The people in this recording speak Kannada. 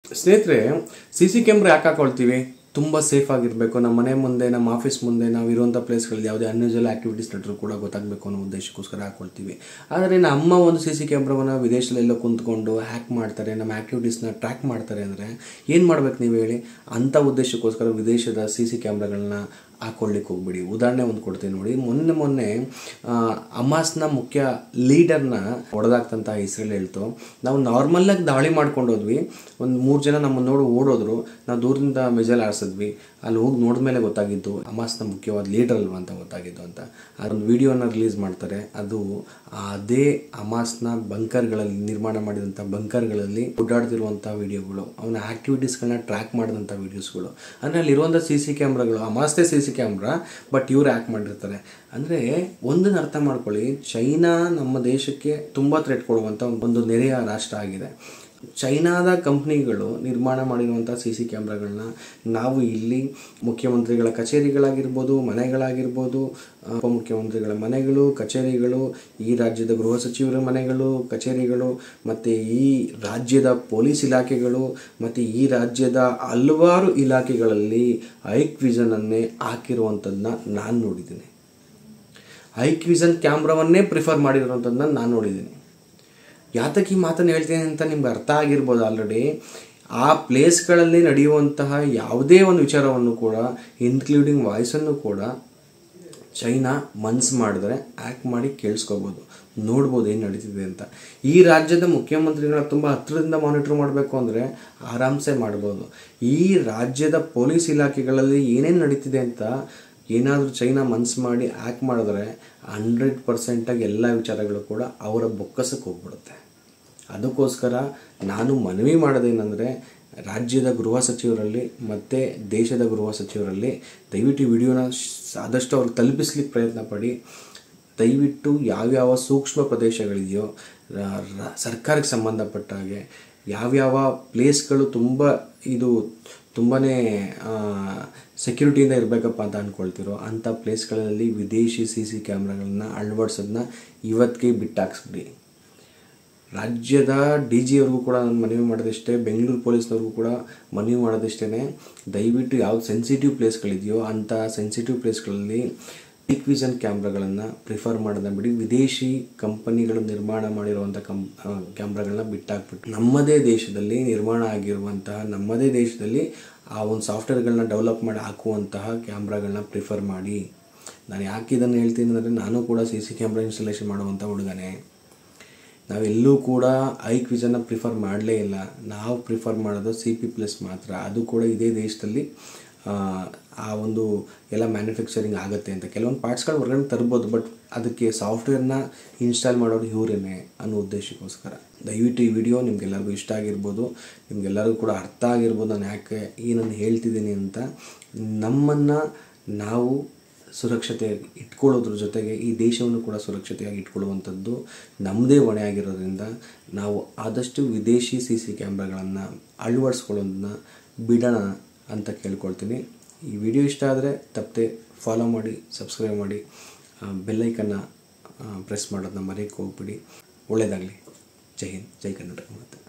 ಸ್ನೇಹಿತರೆ ಸಿ ಸಿ ಕ್ಯಾಮ್ರಾ ಯಾಕೆ ಹಾಕೊಳ್ತೀವಿ ತುಂಬ ಸೇಫ್ ಆಗಿರಬೇಕು ನಮ್ಮ ಮನೆ ಮುಂದೆ ನಮ್ಮ ಆಫೀಸ್ ಮುಂದೆ ನಾವು ಇರುವಂಥ ಪ್ಲೇಸ್ಗಳಲ್ಲಿ ಯಾವುದೇ ಅನ್ಯೂಜಲ್ ಆ್ಯಕ್ಟಿವಿಟೀಸ್ ನಡೆದ್ರು ಕೂಡ ಗೊತ್ತಾಗಬೇಕು ಅನ್ನೋ ಉದ್ದೇಶಕ್ಕೋಸ್ಕರ ಹಾಕೊಳ್ತೀವಿ ಆದರೆ ನಮ್ಮ ಒಂದು ಸಿ ಸಿ ಕ್ಯಾಮ್ರಾವನ್ನು ವಿದೇಶದಲ್ಲೆಲ್ಲೋ ಕುಂತ್ಕೊಂಡು ಹ್ಯಾಕ್ ಮಾಡ್ತಾರೆ ನಮ್ಮ ಆ್ಯಕ್ಟಿವಿಟೀಸ್ನ ಟ್ರ್ಯಾಕ್ ಮಾಡ್ತಾರೆ ಅಂದರೆ ಏನು ಮಾಡ್ಬೇಕು ನೀವು ಹೇಳಿ ಅಂಥ ಉದ್ದೇಶಕ್ಕೋಸ್ಕರ ವಿದೇಶದ ಸಿ ಸಿ ಕ್ಯಾಮ್ರಾಗಳನ್ನ ಹಾಕೊಳ್ಳಿಕ್ಕೆ ಹೋಗ್ಬಿಡಿ ಉದಾಹರಣೆ ಒಂದು ಕೊಡ್ತೀನಿ ನೋಡಿ ಮೊನ್ನೆ ಮೊನ್ನೆ ಆ, ಹಮಾಸ್ನ ಮುಖ್ಯ ಲೀಡರ್ನ ಹೊಡೆದಾಕ್ತಂತ ಇಸ್ರೇಲ್ ಹೇಳ್ತು ನಾವು ನಾರ್ಮಲ್ಲಾಗಿ ದಾಳಿ ಮಾಡ್ಕೊಂಡು ಹೋದ್ವಿ ಒಂದು ಮೂರು ಜನ ನಮ್ಮನ್ನು ನೋಡಿ ಓಡೋದ್ರು ನಾವು ದೂರದಿಂದ ಮೆಜಲ್ ಆರಿಸಿದ್ವಿ ಅಲ್ಲಿ ಹೋಗಿ ನೋಡಿದ್ಮೇಲೆ ಗೊತ್ತಾಗಿದ್ದು ಹಮಾಸ್ನ ಮುಖ್ಯವಾದ ಲೀಡರ್ ಅಲ್ವಾ ಅಂತ ಗೊತ್ತಾಗಿದ್ದು ಅಂತ ಅದೊಂದು ವಿಡಿಯೋನ ರಿಲೀಸ್ ಮಾಡ್ತಾರೆ ಅದು ಅದೇ ಹಮಾಸ್ನ ಬಂಕರ್ಗಳಲ್ಲಿ ನಿರ್ಮಾಣ ಮಾಡಿದಂಥ ಬಂಕರ್ಗಳಲ್ಲಿ ಓಡಾಡ್ತಿರುವಂಥ ವಿಡಿಯೋಗಳು ಅವನ ಆ್ಯಕ್ಟಿವಿಟೀಸ್ಗಳನ್ನ ಟ್ರ್ಯಾಕ್ ಮಾಡಿದಂಥ ವಿಡಿಯೋಸ್ಗಳು ಅಂದರೆ ಅಲ್ಲಿರುವಂಥ ಸಿ ಸಿ ಕ್ಯಾಮ್ರಾಗಳು ಹಮಾಸ್ತೆ ಸಿ ಸಿ ಕ್ಯಾಮ್ರಾ ಬಟ್ ಇವ್ರು ಹ್ಯಾಕ್ ಮಾಡಿರ್ತಾರೆ ಅಂದರೆ ಒಂದನ್ನು ಅರ್ಥ ಮಾಡ್ಕೊಳ್ಳಿ ಚೈನಾ ನಮ್ಮ ದೇಶಕ್ಕೆ ತುಂಬ ಥ್ರೆಟ್ ಕೊಡುವಂಥ ಒಂದು ನೆರೆಯ ರಾಷ್ಟ್ರ ಆಗಿದೆ ಚೈನಾದ ಕಂಪ್ನಿಗಳು ನಿರ್ಮಾಣ ಮಾಡಿರುವಂಥ ಸಿ ಸಿ ಕ್ಯಾಮ್ರಾಗಳನ್ನ ನಾವು ಇಲ್ಲಿ ಮುಖ್ಯಮಂತ್ರಿಗಳ ಕಚೇರಿಗಳಾಗಿರ್ಬೋದು ಮನೆಗಳಾಗಿರ್ಬೋದು ಆ, ಉಪಮುಖ್ಯಮಂತ್ರಿಗಳ ಮನೆಗಳು ಕಚೇರಿಗಳು ಈ ರಾಜ್ಯದ ಗೃಹ ಸಚಿವರ ಮನೆಗಳು ಕಚೇರಿಗಳು ಮತ್ತು ಈ ರಾಜ್ಯದ ಪೊಲೀಸ್ ಇಲಾಖೆಗಳು ಮತ್ತು ಈ ರಾಜ್ಯದ ಹಲವಾರು ಇಲಾಖೆಗಳಲ್ಲಿ ಐಕ್ ವಿಷನನ್ನೇ ಹಾಕಿರುವಂಥದ್ದನ್ನ ನಾನು ನೋಡಿದ್ದೀನಿ ಐಕ್ ವಿಷನ್ ಕ್ಯಾಮ್ರಾವನ್ನೇ ಪ್ರಿಫರ್ ಮಾಡಿರುವಂಥದ್ದನ್ನ ನಾನು ನೋಡಿದ್ದೀನಿ ಯಾತಕ್ಕೆ ಈ ಮಾತನ್ನು ಹೇಳ್ತೀನಿ ಅಂತ ನಿಮ್ಗೆ ಅರ್ಥ ಆಗಿರ್ಬೋದು ಆಲ್ರೆಡಿ ಆ ಪ್ಲೇಸ್ಗಳಲ್ಲಿ ನಡೆಯುವಂತಹ ಯಾವುದೇ ಒಂದು ವಿಚಾರವನ್ನು ಕೂಡ ಇನ್ಕ್ಲೂಡಿಂಗ್ ವಾಯ್ಸನ್ನು ಕೂಡ ಚೈನಾ ಮನ್ಸು ಮಾಡಿದ್ರೆ ಆ್ಯಕ್ಟ್ ಮಾಡಿ ಕೇಳಿಸ್ಕೋಬೋದು ನೋಡ್ಬೋದು ಏನು ನಡೀತಿದೆ ಅಂತ ಈ ರಾಜ್ಯದ ಮುಖ್ಯಮಂತ್ರಿಗಳ ತುಂಬ ಹತ್ತಿರದಿಂದ ಮಾನಿಟರ್ ಮಾಡಬೇಕು ಅಂದರೆ ಆರಾಮ್ಸೆ ಮಾಡ್ಬೋದು ಈ ರಾಜ್ಯದ ಪೊಲೀಸ್ ಇಲಾಖೆಗಳಲ್ಲಿ ಏನೇನು ನಡೀತಿದೆ ಅಂತ ಏನಾದರೂ ಚೈನಾ ಮನ್ಸು ಮಾಡಿ ಆ್ಯಕ್ಟ್ ಮಾಡಿದ್ರೆ ಹಂಡ್ರೆಡ್ ಪರ್ಸೆಂಟಾಗಿ ಎಲ್ಲ ವಿಚಾರಗಳು ಕೂಡ ಅವರ ಬೊಕ್ಕಸಕ್ಕೆ ಹೋಗ್ಬಿಡುತ್ತೆ ಅದಕ್ಕೋಸ್ಕರ ನಾನು ಮನವಿ ಮಾಡೋದೇನೆಂದರೆ ರಾಜ್ಯದ ಗೃಹ ಸಚಿವರಲ್ಲಿ ಮತ್ತು ದೇಶದ ಗೃಹ ಸಚಿವರಲ್ಲಿ ದಯವಿಟ್ಟು ಈ ವಿಡಿಯೋನ ಶ್- ಆದಷ್ಟು ಅವ್ರಿಗೆ ತಲುಪಿಸ್ಲಿಕ್ಕೆ ಪ್ರಯತ್ನ ಪಡಿ ದಯವಿಟ್ಟು ಯಾವ್ಯಾವ ಸೂಕ್ಷ್ಮ ಪ್ರದೇಶಗಳಿದೆಯೋ ರ- ರ- ಸರ್ಕಾರಕ್ಕೆ ಸಂಬಂಧಪಟ್ಟ ಹಾಗೆ ಯಾವ್ಯಾವ ಪ್ಲೇಸ್ಗಳು ತುಂಬ ಇದು ತುಂಬಾ ಸೆಕ್ಯೂರಿಟಿಯಿಂದ ಇರಬೇಕಪ್ಪ ಅಂತ ಅಂದ್ಕೊಳ್ತಿರೋ ಅಂಥ ಪ್ಲೇಸ್ಗಳಲ್ಲಿ ವಿದೇಶಿ ಸಿ ಸಿ ಕ್ಯಾಮ್ರಾಗಳನ್ನ ಅಳವಡಿಸೋದನ್ನ ಇವತ್ತಿಗೆ ಬಿಟ್ಟಾಕ್ಸ್ಬಿಡಿ ರಾಜ್ಯದ ಡಿ ಜಿ ಅವ್ರಿಗೂ ಕೂಡ ನಾನು ಮನವಿ ಮಾಡೋದಿಷ್ಟೇ ಬೆಂಗಳೂರು ಪೊಲೀಸ್ನವ್ರಿಗೂ ಕೂಡ ಮನವಿ ಮಾಡೋದಿಷ್ಟೇ ದಯವಿಟ್ಟು ಯಾವ್ದು ಸೆನ್ಸಿಟಿವ್ ಪ್ಲೇಸ್ಗಳಿದೆಯೋ ಅಂಥ ಸೆನ್ಸಿಟಿವ್ ಪ್ಲೇಸ್ಗಳಲ್ಲಿ ಟಿಕ್ ವಿಷನ್ ಕ್ಯಾಮ್ರಾಗಳನ್ನು ಪ್ರಿಫರ್ ಮಾಡೋದನ್ನ ಬಿಡಿ ವಿದೇಶಿ ಕಂಪನಿಗಳು ನಿರ್ಮಾಣ ಮಾಡಿರುವಂಥ ಕಂ ಕ್ಯಾಮ್ರಾಗಳನ್ನ ಬಿಟ್ಟಾಕ್ಬಿಟ್ಟು ನಮ್ಮದೇ ದೇಶದಲ್ಲಿ ನಿರ್ಮಾಣ ಆಗಿರುವಂತಹ ನಮ್ಮದೇ ದೇಶದಲ್ಲಿ ಆ ಒಂದು ಸಾಫ್ಟ್ವೇರ್ಗಳನ್ನ ಡೆವಲಪ್ ಮಾಡಿ ಹಾಕುವಂತಹ ಕ್ಯಾಮ್ರಾಗಳನ್ನ ಪ್ರಿಫರ್ ಮಾಡಿ ನಾನು ಯಾಕೆ ಇದನ್ನು ಹೇಳ್ತೀನಿ ಅಂದರೆ ನಾನು ಕೂಡ ಸಿ ಸಿ ಕ್ಯಾಮ್ರಾ ಇನ್ಸ್ಟಾಲೇಷನ್ ಮಾಡುವಂಥ ಹುಡುಗನೇ ನಾವೆಲ್ಲೂ ಕೂಡ ಐಕ್ ವಿಷನ್ನ ಪ್ರಿಫರ್ ಮಾಡಲೇ ಇಲ್ಲ ನಾವು ಪ್ರಿಫರ್ ಮಾಡೋದು ಸಿ ಪಿ ಪ್ಲಸ್ ಮಾತ್ರ ಅದು ಕೂಡ ಇದೇ ದೇಶದಲ್ಲಿ ಆ, ಆ ಒಂದು ಎಲ್ಲ ಮ್ಯಾನುಫ್ಯಾಕ್ಚರಿಂಗ್ ಆಗುತ್ತೆ ಅಂತ ಕೆಲವೊಂದು ಪಾರ್ಟ್ಸ್ಗಳು ಹೊರಗಡೆ ತರ್ಬೋದು ಬಟ್ ಅದಕ್ಕೆ ಸಾಫ್ಟ್ವೇರ್ನ ಇನ್ಸ್ಟಾಲ್ ಮಾಡೋರು ಇವರೇನೆ ಅನ್ನೋ ಉದ್ದೇಶಕ್ಕೋಸ್ಕರ ದಯವಿಟ್ಟು ಈ ವಿಡಿಯೋ ನಿಮ್ಗೆಲ್ಲರಿಗೂ ಇಷ್ಟ ಆಗಿರ್ಬೋದು ನಿಮ್ಗೆಲ್ಲರಿಗೂ ಕೂಡ ಅರ್ಥ ಆಗಿರ್ಬೋದು ನಾನು ಯಾಕೆ ಏನನ್ನು ಹೇಳ್ತಿದ್ದೀನಿ ಅಂತ ನಮ್ಮನ್ನು ನಾವು ಸುರಕ್ಷತೆಯಾಗಿ ಇಟ್ಕೊಳ್ಳೋದ್ರ ಜೊತೆಗೆ ಈ ದೇಶವನ್ನು ಕೂಡ ಸುರಕ್ಷತೆಯಾಗಿ ಇಟ್ಕೊಳ್ಳುವಂಥದ್ದು ನಮ್ಮದೇ ಹೊಣೆ ಆಗಿರೋದ್ರಿಂದ ನಾವು ಆದಷ್ಟು ವಿದೇಶಿ ಸಿ ಸಿ ಕ್ಯಾಮ್ರಾಗಳನ್ನು ಅಳವಡಿಸ್ಕೊಳ್ಳೋದನ್ನ ಬಿಡೋಣ ಅಂತ ಕೇಳ್ಕೊಳ್ತೀನಿ ಈ ವಿಡಿಯೋ ಇಷ್ಟ ಆದರೆ ತಪ್ಪದೆ ಫಾಲೋ ಮಾಡಿ ಸಬ್ಸ್ಕ್ರೈಬ್ ಮಾಡಿ ಬೆಲ್ಲೈಕನ್ನು ಪ್ರೆಸ್ ಮಾಡೋದನ್ನ ಮರೆಯಕ್ಕೆ ಹೋಗ್ಬಿಡಿ ಒಳ್ಳೆಯದಾಗಲಿ ಜೈ ಹಿಂದ್ ಜೈ ಕರ್ನಾಟಕ ಮತ್ತು